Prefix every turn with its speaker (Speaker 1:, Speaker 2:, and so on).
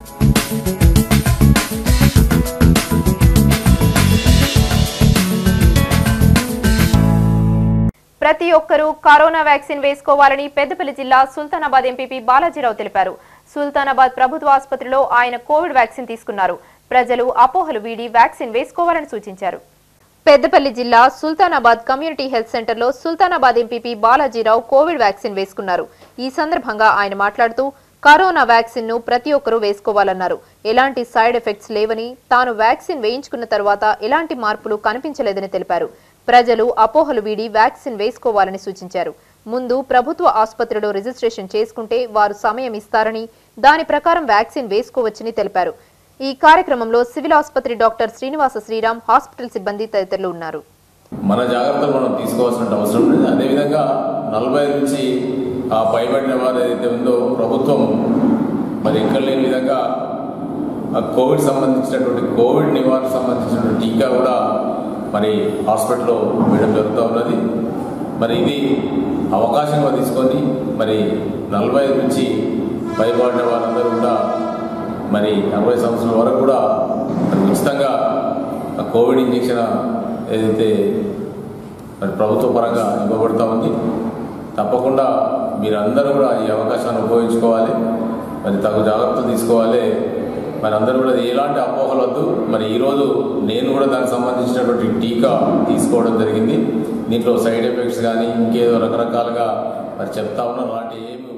Speaker 1: ప్రతి ఒక్కరూ corona vaccine వేసుకోవాలని పెద్దపల్లి జిల్లా సుల్తానాబాద్ ఎంపీపీ బాలాజీరావు తెలిపారు సుల్తానాబాద్ ప్రభుత్వ ఆసుపత్రిలో ఆయన కోవిడ్ వ్యాక్సిన్ తీసుకున్నారు ప్రజలు అపోహలు వీడి వ్యాక్సిన్ వేసుకోవాలని సూచించారు పెద్దపల్లి జిల్లా సుల్తానాబాద్ కమ్యూనిటీ హెల్త్ సెంటర్లో Sultanabad MPP Balajirao COVID vaccine వేసుకున్నారు ఈ సందర్భంగా ఆయన మాట్లాడుతూ కరోనా వ్యాక్సిన్ ను ప్రతి ఒక్కరూ వేసుకోవాలన్నారు ఎలాంటి సైడ్ ఎఫెక్ట్స్ లేవని తాను వ్యాక్సిన్ వేయించుకున్న తర్వాత ఎలాంటి మార్పులు కనిపించలేదని తెలిపారు ప్రజలు అపోహలు వీడి వ్యాక్సిన్ వేసుకోవాలని సూచించారు ముందు ప్రభుత్వ ఆసుపత్రిలో రిజిస్ట్రేషన్ చేసుకుంటే వారు సమయం ఇస్తారని దాని ప్రకారం వ్యాక్సిన్ వేసుకోవచ్చని తెలిపారు ఈ కార్యక్రమంలో సివిల్ ఆసుపత్రి డాక్టర్ శ్రీనివాస శ్రీరామ్ హాస్పిటల్ సిబ్బంది తదితరులు ఉన్నారు
Speaker 2: మన జాగ్రత్తలు మనం తీసుకోవాల్సిన అవసరం లేదు అదేవిధంగా నలభై ఐదు నుంచి ఆ పైబడిన వారు ఏదైతే ఉందో ప్రభుత్వం మరి ఎక్కడ లేని విధంగా ఆ కోవిడ్ సంబంధించినటువంటి కోవిడ్ నివారణ సంబంధించినటువంటి టీకా కూడా మరి హాస్పిటల్లో వేయడం జరుగుతూ ఉన్నది మరి ఇది అవకాశంగా తీసుకొని మరి నలభై ఐదు నుంచి పైబడిన వారందరూ కూడా మరి అరవై సంవత్సరాల వరకు కూడా మరి ఉచితంగా ఆ కోవిడ్ ఇంజెక్షన్ ఏదైతే మరి ప్రభుత్వ పరంగా ఇవ్వబడుతూ ఉంది తప్పకుండా మీరందరూ కూడా ఈ అవకాశాన్ని ఉపయోగించుకోవాలి మరి తగు జాగ్రత్తలు తీసుకోవాలి మరి అందరూ కూడా ఎలాంటి అపోహలు వద్దు మరి ఈరోజు నేను కూడా దానికి సంబంధించినటువంటి టీకా తీసుకోవడం జరిగింది దీంట్లో సైడ్ ఎఫెక్ట్స్ కానీ ఇంకేదో రకరకాలుగా మరి చెప్తా ఉన్నారు అలాంటి ఏమి